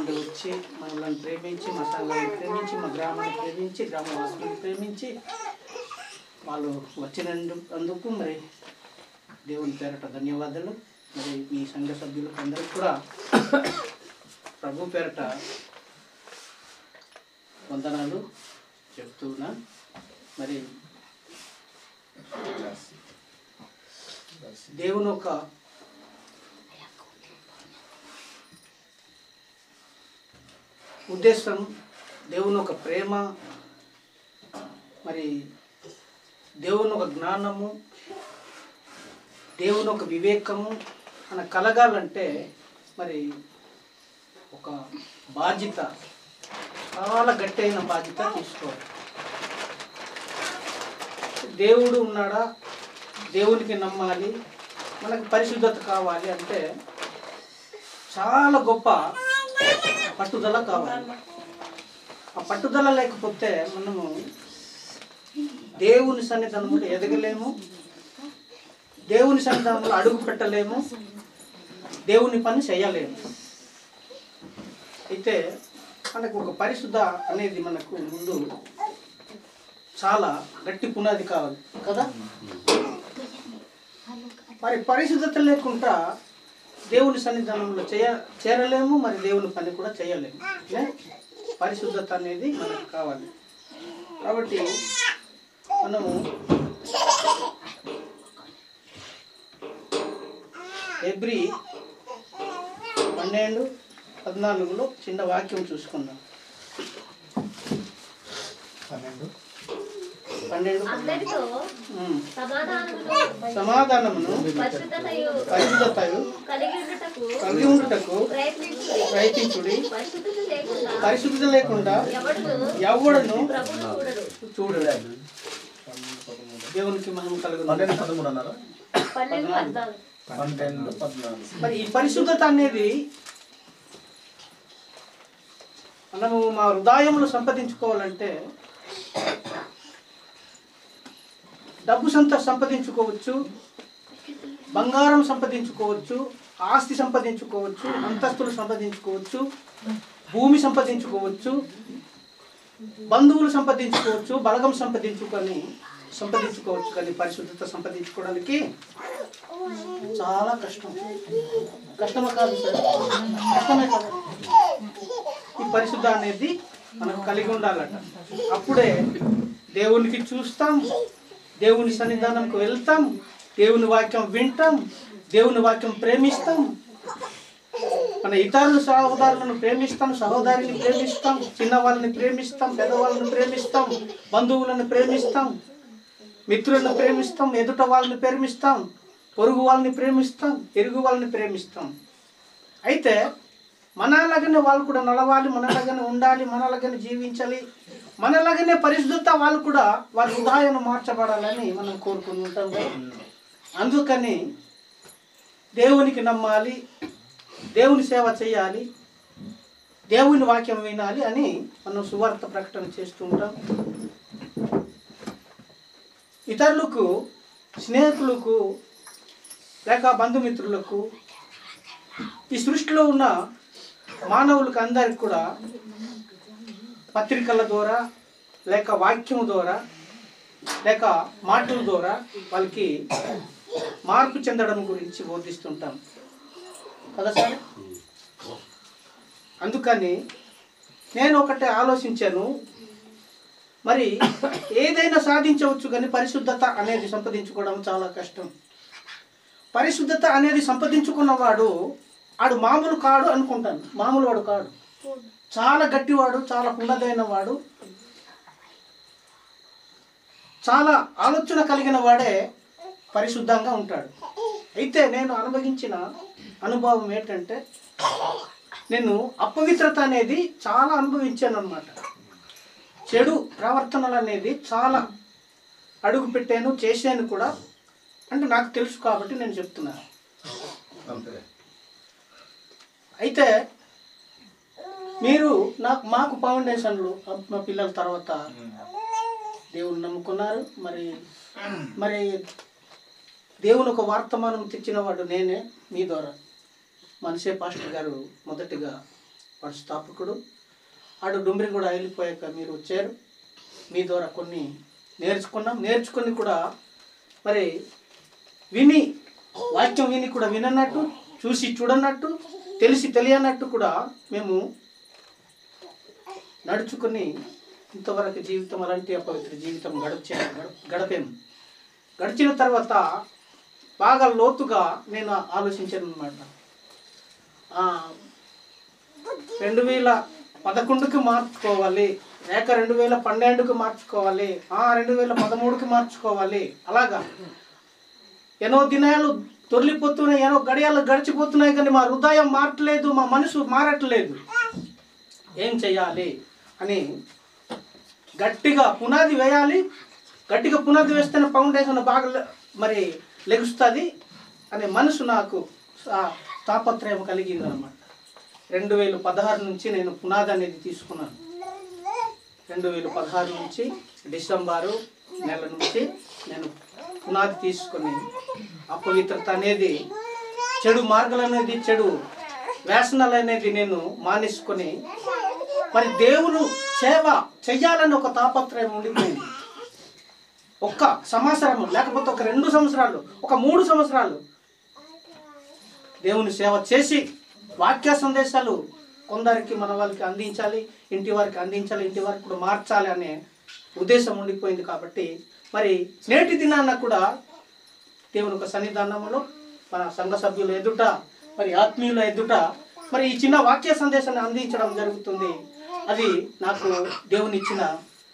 నుండి వచ్చి మనల్ని ప్రేమించి మా సంఘాన్ని ప్రేమించి మా గ్రామాన్ని ప్రేమించి గ్రామవాసులను ప్రేమించి వాళ్ళు వచ్చినందుకు మరి దేవుని పేరట ధన్యవాదాలు మరి మీ సంఘ సభ్యులకు అందరికి కూడా ప్రభు పేరట వందనాలు చెప్తున్నా మరి దేవుని ఒక ఉద్దేశం దేవుని ఒక ప్రేమ మరి దేవుని ఒక జ్ఞానము దేవుని ఒక వివేకము మన కలగాలంటే మరి ఒక బాధ్యత చాలా గట్టి అయిన బాధ్యత తీసుకోవాలి దేవుడు ఉన్నాడా దేవునికి నమ్మాలి మనకు పరిశుద్ధత కావాలి అంటే చాలా గొప్ప పట్టుదల కావాలి ఆ పట్టుదల లేకపోతే మనము దేవుని సన్నిధానంలో ఎదగలేము దేవుని సన్నిధానంలో అడుగు పెట్టలేము దేవుని పని చేయలేము అయితే మనకు ఒక పరిశుద్ధ అనేది మనకు ముందు చాలా గట్టి పునాది కావాలి కదా మరి పరిశుద్ధత లేకుండా దేవుని సన్నిధానంలో చేయ చేరలేము మరి దేవుని పని కూడా చేయలేము ఏ? పరిశుద్ధత అనేది మనకు కావాలి కాబట్టి మనము ఎబ్రి పన్నెండు పద్నాలుగులో చిన్న వాక్యం చూసుకుందాం పన్నెండు పన్నెండు అందరితో ఉమ్. సమాధానమును సమాధానమును పరిశుద్ధతయు పరిశుద్ధతయు కలిగి ఉండుటకు కలిగి ఉండుటకు ప్రయత్నించి ప్రయత్నించుడి పరిశుద్ధత లేకుండా పరిశుద్ధత లేకుండా ఎవడును ఎవడను ప్రభును చూడడు చూడడు దేవునికి మనం కలుగు పన్నెండు పదమూడు అన్నారు పన్నెండు పద్నాలుగు పన్నెండు పద్నాలుగు మరి ఈ పరిశుద్ధత అనేది మనము మా హృదయంలో సంపాదించుకోవాలంటే డబ్బు సంత సంపాదించుకోవచ్చు బంగారం సంపాదించుకోవచ్చు ఆస్తి సంపాదించుకోవచ్చు అంతస్తులు సంపాదించుకోవచ్చు భూమి సంపాదించుకోవచ్చు బంధువులు సంపాదించుకోవచ్చు బలగం సంపాదించుకొని సంపాదించుకోవచ్చు కానీ పరిశుద్ధత సంపాదించుకోవడానికి చాలా కష్టం కష్టమే కాదు సార్ కష్టమే కాదు ఈ పరిశుద్ధ అనేది మనకు కలిగి ఉండాలట అప్పుడే దేవునికి చూస్తాం దేవుని సన్నిధానంకు వెళ్తాం దేవుని వాక్యం వింటాం దేవుని వాక్యం ప్రేమిస్తాం మన ఇతరుల సహోదరులను ప్రేమిస్తాం సహోదరిని ప్రేమిస్తాం చిన్నవాళ్ళని ప్రేమిస్తాం పెద్దవాళ్ళని ప్రేమిస్తాం బంధువులను ప్రేమిస్తాం మిత్రులను ప్రేమిస్తాం ఎదుట వాళ్ళని ప్రేమిస్తాం పొరుగు వాళ్ళని ప్రేమిస్తాం ఎరుగు వాళ్ళని ప్రేమిస్తాం అయితే మనలాగానే వాళ్ళు కూడా నడవాలి మనలాగానే ఉండాలి మనలాగానే జీవించాలి మనలాగానే పరిశుద్ధత వాళ్ళు కూడా వాళ్ళ హృదయాన్ని మార్చబడాలని మనం కోరుకుని ఉంటాం కదా. అందుకని దేవునికి నమ్మాలి దేవుని సేవ చేయాలి దేవుని వాక్యం వినాలి అని మనం సువార్త ప్రకటన చేస్తూ ఉంటాం ఇతరులకు స్నేహితులకు లేక బంధుమిత్రులకు ఈ సృష్టిలో ఉన్న మానవులకు అందరికి కూడా పత్రికల ద్వారా లేక వాక్యం ద్వారా లేక మాటల ద్వారా వాళ్ళకి మార్పు చెందడం గురించి బోధిస్తుంటాం కదా సార్ అందుకని నేను ఒకటే ఆలోచించాను మరి ఏదైనా సాధించవచ్చు కానీ పరిశుద్ధత అనేది సంపాదించుకోవడం చాలా కష్టం పరిశుద్ధత అనేది సంపాదించుకున్నవాడు ఆడు మామూలు కాడు అనుకుంటాను మామూలు వాడు కాడు చాలా గట్టివాడు చాలా పునదైన వాడు చాలా ఆలోచన కలిగిన వాడే పరిశుద్ధంగా ఉంటాడు అయితే నేను అనుభవించిన అనుభవం ఏంటంటే నేను అపవిత్రత అనేది చాలా అనుభవించాను అనమాట చెడు ప్రవర్తనలు అనేది చాలా అడుగు పెట్టాను చేశాను కూడా అంటే నాకు తెలుసు కాబట్టి నేను చెప్తున్నాను అంతే అయితే మీరు నాకు మాకు ఫౌండేషన్లు మా పిల్లల తర్వాత దేవుని నమ్ముకున్నారు మరి మరి దేవుని ఒక వర్తమానం తెచ్చిన వాడు నేనే మీ ద్వారా మనసే పాస్టర్ గారు మొదటిగా వాడు స్థాపకుడు ఆడు డుంబ్రి కూడా వెళ్ళిపోయాక మీరు వచ్చారు మీ ద్వారా కొన్ని నేర్చుకున్నాం నేర్చుకొని కూడా మరి విని వాక్యం విని కూడా వినన్నట్టు చూసి చూడనట్టు తెలిసి తెలియనట్టు కూడా మేము నడుచుకుని ఇంతవరకు జీవితం అలాంటి అపవిత్ర జీవితం గడిచే గడపాము గడిచిన తర్వాత బాగా లోతుగా నేను ఆలోచించాను అనమాట రెండు వేల పదకొండుకి మార్చుకోవాలి లేక రెండు వేల పన్నెండుకి మార్చుకోవాలి ఆ రెండు వేల పదమూడుకి మార్చుకోవాలి అలాగా ఎన్నో దినాలు తొలిపోతున్నాయి ఎన్నో గడియాలు గడిచిపోతున్నాయి కానీ మా హృదయం మారట్లేదు మా మనసు మారట్లేదు ఏం చేయాలి అని గట్టిగా పునాది వేయాలి గట్టిగా పునాది వేస్తేనే ఫౌండేషన్ బాగా లె- మరి లెగుస్తుంది అనే మనసు నాకు ఆ తాపత్రయం కలిగింది అనమాట రెండు వేల పదహారు నుంచి నేను పునాది అనేది తీసుకున్నాను రెండు వేల పదహారు నుంచి డిసెంబరు నెల నుంచి నేను పునాది తీసుకొని అపవిత్రత అనేది చెడు మార్గాలు అనేది చెడు వ్యసనాలు అనేది నేను మానేసుకొని మరి దేవుడు సేవ చెయ్యాలని ఒక తాపత్రయం ఉండిపోయింది ఒక్క సంవత్సరం లేకపోతే ఒక రెండు సంవత్సరాలు ఒక మూడు సంవత్సరాలు దేవుని సేవ చేసి వాక్య సందేశాలు కొందరికి మన వాళ్ళకి అందించాలి ఇంటి వారికి అందించాలి ఇంటి వారికి కూడా మార్చాలి అనే ఉద్దేశం ఉండిపోయింది కాబట్టి మరి నేటి దినాన్న కూడా దేవుని యొక్క సన్నిధానంలో మన సంఘ సభ్యుల ఎదుట మరి ఆత్మీయుల ఎదుట మరి ఈ చిన్న వాక్య సందేశాన్ని అందించడం జరుగుతుంది అది నాకు దేవుని ఇచ్చిన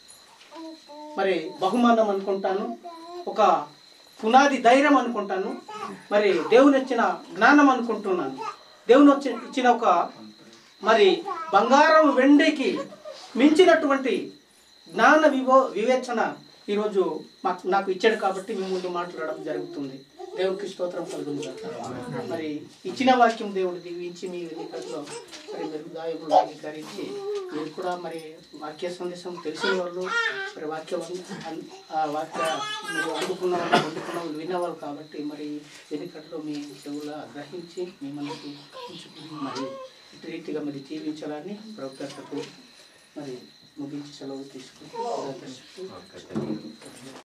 మరి బహుమానం అనుకుంటాను ఒక పునాది ధైర్యం అనుకుంటాను మరి దేవుని ఇచ్చిన జ్ఞానం అనుకుంటున్నాను దేవుని వచ్చి ఇచ్చిన ఒక మరి బంగారం వెండికి మించినటువంటి జ్ఞాన వివో వివేచన ఈరోజు మాకు నాకు ఇచ్చాడు కాబట్టి మీ ముందు మాట్లాడడం జరుగుతుంది దేవునికి స్తోత్రం కలుగుతుంది మరి ఇచ్చిన వాక్యం దేవుడు దీవించి మీ వెనుకట్లో మరి మెరుగుదాయములు అంగీకరించి మీరు కూడా మరి వాక్య సందేశం తెలిసిన వాళ్ళు మరి వాక్యం అన్- అన్- ఆ వాక్య మీరు అందుకున్న వాళ్ళు పొందుకున్న వాళ్ళు విన్నవాళ్ళు కాబట్టి మరి వెనుకట్లో మీ చెవుల గ్రహించి మీ మనసు ఉంచుకుని మరి ఇటు రీతిగా మరి జీవించాలని ప్రవక్తకు మరి ముగించి సెలవు తీసుకుంటూ